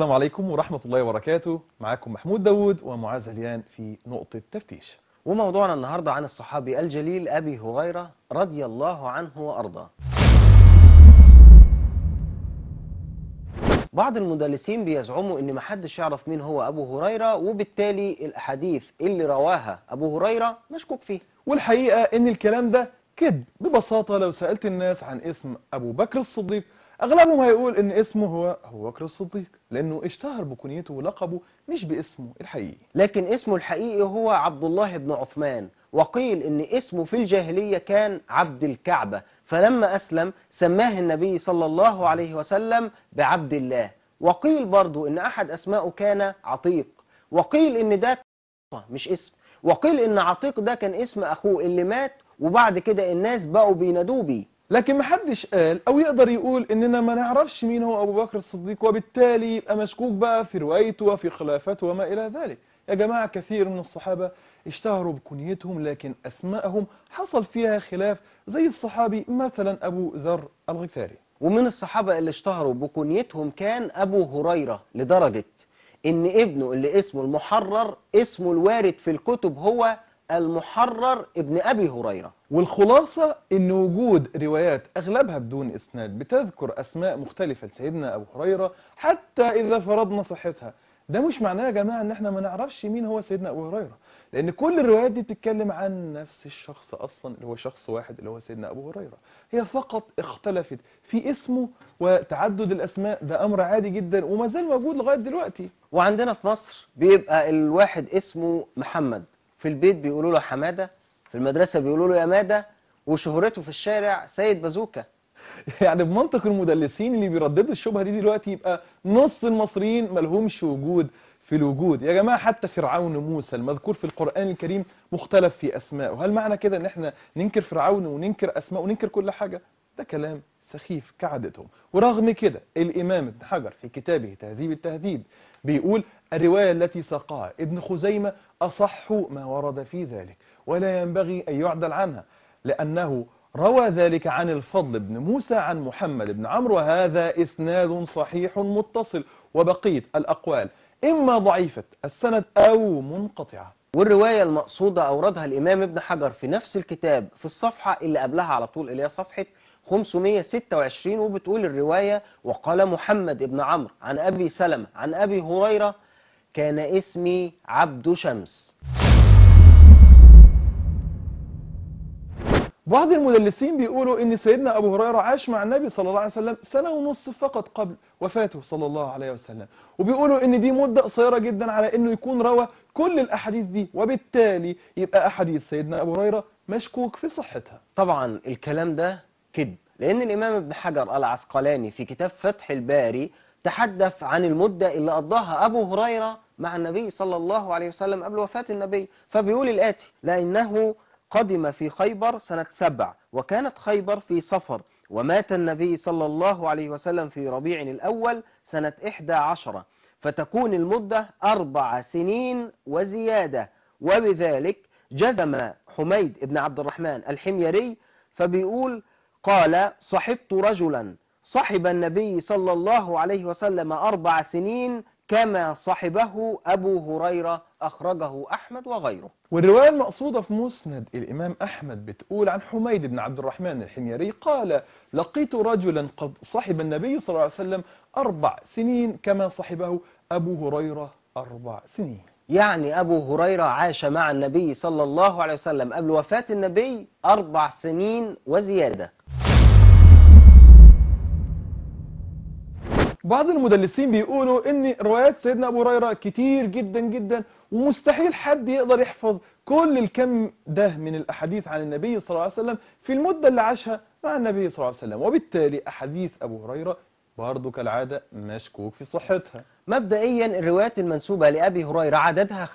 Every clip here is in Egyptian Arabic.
السلام عليكم ورحمة الله وبركاته معاكم محمود داوود ومعاذ هليان في نقطة تفتيش وموضوعنا النهاردة عن الصحابي الجليل أبي هريرة رضي الله عنه وأرضاه بعض المدلسين بيزعموا ان محدش يعرف مين هو ابو هريرة وبالتالي الاحاديث اللي رواها ابو هريرة مشكوك فيه والحقيقة ان الكلام ده كذب ببساطة لو سألت الناس عن اسم ابو بكر الصديق اغلبهم هيقول ان اسمه هو ابو بكر الصديق لانه اشتهر بكنيته ولقبه مش باسمه الحقيقي لكن اسمه الحقيقي هو عبد الله بن عثمان وقيل ان اسمه في الجاهلية كان عبد الكعبة فلما اسلم سماه النبي صلى الله عليه وسلم بعبد الله وقيل برضو ان احد اسمائه كان عتيق وقيل ان ده مش اسم وقيل ان عتيق ده كان اسم اخوه اللي مات وبعد كده الناس بقوا بينادوه بيه لكن محدش قال او يقدر يقول اننا ما نعرفش مين هو ابو بكر الصديق وبالتالي يبقى مشكوك بقى في روايته وفي خلافته وما الى ذلك يا جماعة كثير من الصحابة اشتهروا بكنيتهم لكن اسمائهم حصل فيها خلاف زي الصحابي مثلا ابو ذر الغفاري ومن الصحابة اللي اشتهروا بكنيتهم كان أبو هريرة لدرجة إن ابنه اللي اسمه المحرر اسمه الوارد في الكتب هو المحرر ابن أبي هريرة والخلاصة ان وجود روايات اغلبها بدون اسناد بتذكر اسماء مختلفة لسيدنا ابو هريرة حتى اذا فرضنا صحتها ده مش معناه يا جماعة ان احنا ما نعرفش مين هو سيدنا ابو هريرة لان كل الروايات دي بتتكلم عن نفس الشخص اصلا اللي هو شخص واحد اللي هو سيدنا ابو هريرة هي فقط اختلفت في اسمه وتعدد الاسماء ده امر عادي جدا وما زال موجود لغاية دلوقتي وعندنا في مصر بيبقى الواحد اسمه محمد في البيت بيقولوا له حمادة في المدرسة بيقولوا له يمادة وشهرته في الشارع سيد بازوكا يعني بمنطق المدلسين اللي بيرددوا الشبهة دي دلوقتي يبقى نص المصريين ملهمش وجود في الوجود يا جماعة حتى فرعون موسى المذكور في القرآن الكريم مختلف في أسمائه هل معنى كده ان احنا ننكر فرعون وننكر أسماء وننكر كل حاجة ده كلام سخيف كعادتهم ورغم كده الإمام ابن حجر في كتابه تهذيب التهذيب بيقول الرواية التي ساقها ابن خزيمة أصح ما ورد في ذلك ولا ينبغي أن يعدل عنها لأنه روى ذلك عن الفضل بن موسى عن محمد بن عمرو وهذا إسناد صحيح متصل وبقية الأقوال إما ضعيفة السند أو منقطعة والرواية المقصودة أوردها الإمام ابن حجر في نفس الكتاب في الصفحة اللي قبلها على طول اللي هي صفحة 526 وبتقول الرواية وقال محمد بن عمرو عن أبي سلمة عن أبي هريرة كان اسمي عبد شمس بعض المدلسين بيقولوا ان سيدنا ابو هريرة عاش مع النبي صلى الله عليه وسلم سنة ونص فقط قبل وفاته صلى الله عليه وسلم وبيقولوا ان دي مدة قصيرة جدا على انه يكون روى كل الاحاديث دي وبالتالي يبقى احاديث سيدنا ابو هريرة مشكوك في صحتها طبعا الكلام ده كذب لأن الإمام ابن حجر العسقلاني في كتاب فتح الباري تحدث عن المدة اللي قضاها أبو هريرة مع النبي صلى الله عليه وسلم قبل وفاة النبي فبيقول الآتي لأنه قدم في خيبر سنة سبع وكانت خيبر في صفر ومات النبي صلى الله عليه وسلم في ربيع الأول سنة إحدى عشرة فتكون المدة أربع سنين وزيادة وبذلك جزم حميد بن عبد الرحمن الحميري فبيقول قال صحبت رجلا صحب النبي صلى الله عليه وسلم أربع سنين كما صحبه أبو هريرة أخرجه أحمد وغيره والرواية المقصودة في مسند الإمام أحمد بتقول عن حميد بن عبد الرحمن الحميري قال لقيت رجلا قد صحب النبي صلى الله عليه وسلم أربع سنين كما صحبه أبو هريرة أربع سنين يعني أبو هريرة عاش مع النبي صلى الله عليه وسلم قبل وفاة النبي أربع سنين وزيادة بعض المدلسين بيقولوا ان روايات سيدنا ابو هريره كتير جدا جدا ومستحيل حد يقدر يحفظ كل الكم ده من الاحاديث عن النبي صلى الله عليه وسلم في المده اللي عاشها مع النبي صلى الله عليه وسلم وبالتالي احاديث ابو هريره برضه كالعاده مشكوك في صحتها مبدئيا الروايات المنسوبة لأبي هريرة عددها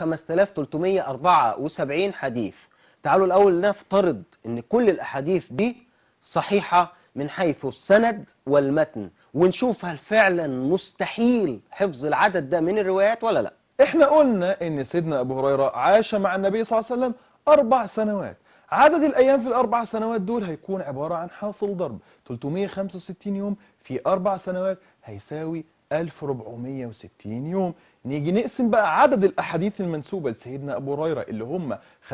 5374 حديث تعالوا الأول نفترض أن كل الأحاديث دي صحيحة من حيث السند والمتن ونشوف هل فعلا مستحيل حفظ العدد ده من الروايات ولا لا احنا قلنا ان سيدنا ابو هريره عاش مع النبي صلى الله عليه وسلم اربع سنوات عدد الايام في الاربع سنوات دول هيكون عباره عن حاصل ضرب 365 يوم في اربع سنوات هيساوي 1460 يوم نيجي نقسم بقى عدد الأحاديث المنسوبة لسيدنا أبو هريرة اللي هم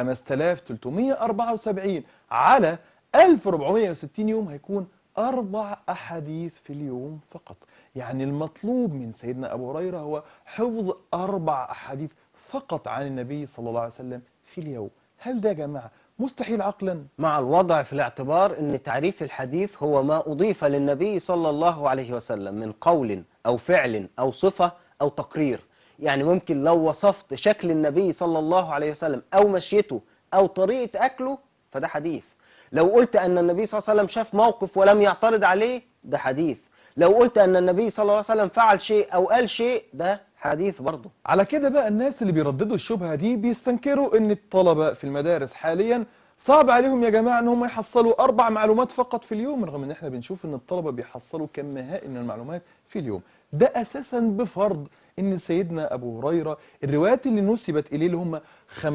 5374 على 1460 يوم هيكون أربع أحاديث في اليوم فقط يعني المطلوب من سيدنا أبو هريرة هو حفظ أربع أحاديث فقط عن النبي صلى الله عليه وسلم في اليوم هل ده يا جماعة مستحيل عقلا مع الوضع في الاعتبار ان تعريف الحديث هو ما اضيف للنبي صلى الله عليه وسلم من قول او فعل او صفة او تقرير يعني ممكن لو وصفت شكل النبي صلى الله عليه وسلم او مشيته او طريقة اكله فده حديث لو قلت ان النبي صلى الله عليه وسلم شاف موقف ولم يعترض عليه ده حديث لو قلت ان النبي صلى الله عليه وسلم فعل شيء او قال شيء ده حديث برضه على كده بقى الناس اللي بيرددوا الشبهة دي بيستنكروا ان الطلبة في المدارس حاليا صعب عليهم يا جماعة ان هم يحصلوا اربع معلومات فقط في اليوم رغم ان احنا بنشوف ان الطلبة بيحصلوا كم هائل من المعلومات في اليوم ده اساسا بفرض ان سيدنا ابو هريرة الروايات اللي نسبت اليه اللي هم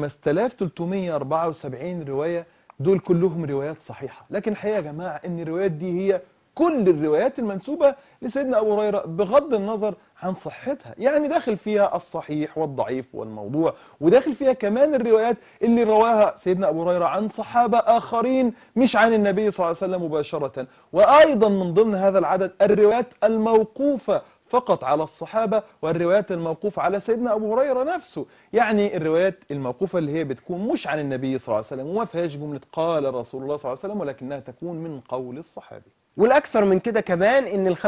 5374 رواية دول كلهم روايات صحيحة لكن الحقيقة يا جماعة ان الروايات دي هي كل الروايات المنسوبة لسيدنا أبو هريرة بغض النظر عن صحتها يعني داخل فيها الصحيح والضعيف والموضوع وداخل فيها كمان الروايات اللي رواها سيدنا أبو هريرة عن صحابة آخرين مش عن النبي صلى الله عليه وسلم مباشرة وأيضا من ضمن هذا العدد الروايات الموقوفة فقط على الصحابة والروايات الموقوفة على سيدنا أبو هريرة نفسه يعني الروايات الموقوفة اللي هي بتكون مش عن النبي صلى الله عليه وسلم وما فيهاش جملة قال رسول الله صلى الله عليه وسلم ولكنها تكون من قول الصحابي والأكثر من كده كمان إن ال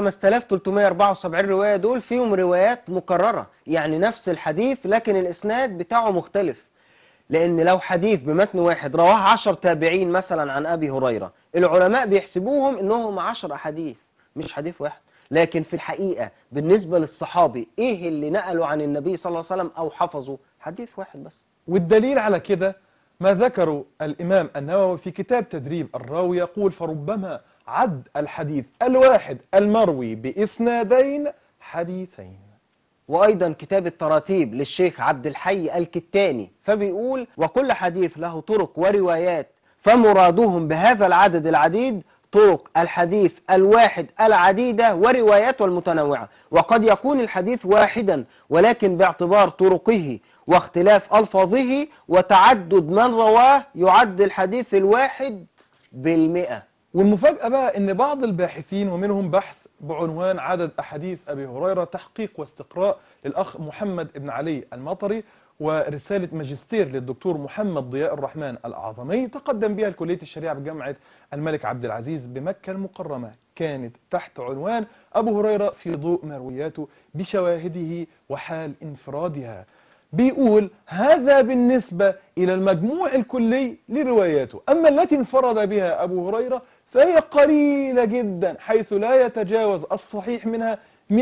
5374 رواية دول فيهم روايات مكررة يعني نفس الحديث لكن الإسناد بتاعه مختلف لأن لو حديث بمتن واحد رواه 10 تابعين مثلا عن أبي هريرة العلماء بيحسبوهم إنهم 10 أحاديث مش حديث واحد لكن في الحقيقة بالنسبة للصحابي إيه اللي نقلوا عن النبي صلى الله عليه وسلم أو حفظوا حديث واحد بس والدليل على كده ما ذكره الإمام النووي في كتاب تدريب الراوي يقول فربما عد الحديث الواحد المروي بإسنادين حديثين وأيضا كتاب التراتيب للشيخ عبد الحي الكتاني فبيقول وكل حديث له طرق وروايات فمرادهم بهذا العدد العديد طرق الحديث الواحد العديدة ورواياته المتنوعة وقد يكون الحديث واحدا ولكن باعتبار طرقه واختلاف ألفاظه وتعدد من رواه يعد الحديث الواحد بالمئة والمفاجأة بقى ان بعض الباحثين ومنهم بحث بعنوان عدد أحاديث أبي هريرة تحقيق واستقراء للأخ محمد بن علي المطري ورسالة ماجستير للدكتور محمد ضياء الرحمن الأعظمي تقدم بها لكلية الشريعة بجامعة الملك عبد العزيز بمكة المكرمة كانت تحت عنوان أبو هريرة في ضوء مروياته بشواهده وحال انفرادها بيقول هذا بالنسبة إلى المجموع الكلي لرواياته أما التي انفرد بها أبو هريرة فهي قليلة جدا حيث لا يتجاوز الصحيح منها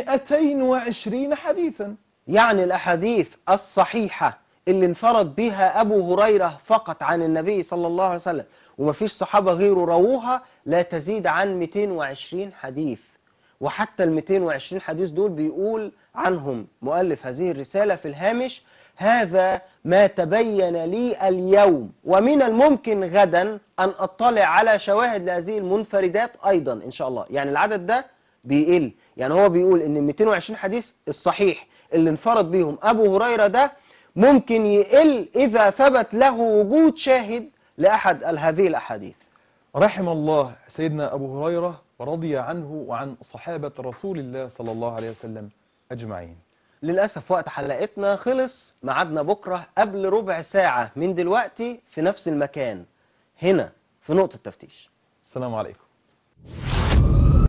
220 حديثا يعني الأحاديث الصحيحة اللي انفرد بها أبو هريرة فقط عن النبي صلى الله عليه وسلم ومفيش صحابة غيره رووها لا تزيد عن 220 حديث وحتى ال 220 حديث دول بيقول عنهم مؤلف هذه الرسالة في الهامش هذا ما تبين لي اليوم ومن الممكن غدا أن أطلع على شواهد لهذه المنفردات أيضا إن شاء الله يعني العدد ده بيقل يعني هو بيقول ان 220 حديث الصحيح اللي انفرد بيهم أبو هريرة ده ممكن يقل إذا ثبت له وجود شاهد لأحد هذه الأحاديث رحم الله سيدنا أبو هريرة ورضي عنه وعن صحابة رسول الله صلى الله عليه وسلم أجمعين للأسف وقت حلقتنا خلص ميعادنا بكرة قبل ربع ساعة من دلوقتي في نفس المكان هنا في نقطة تفتيش السلام عليكم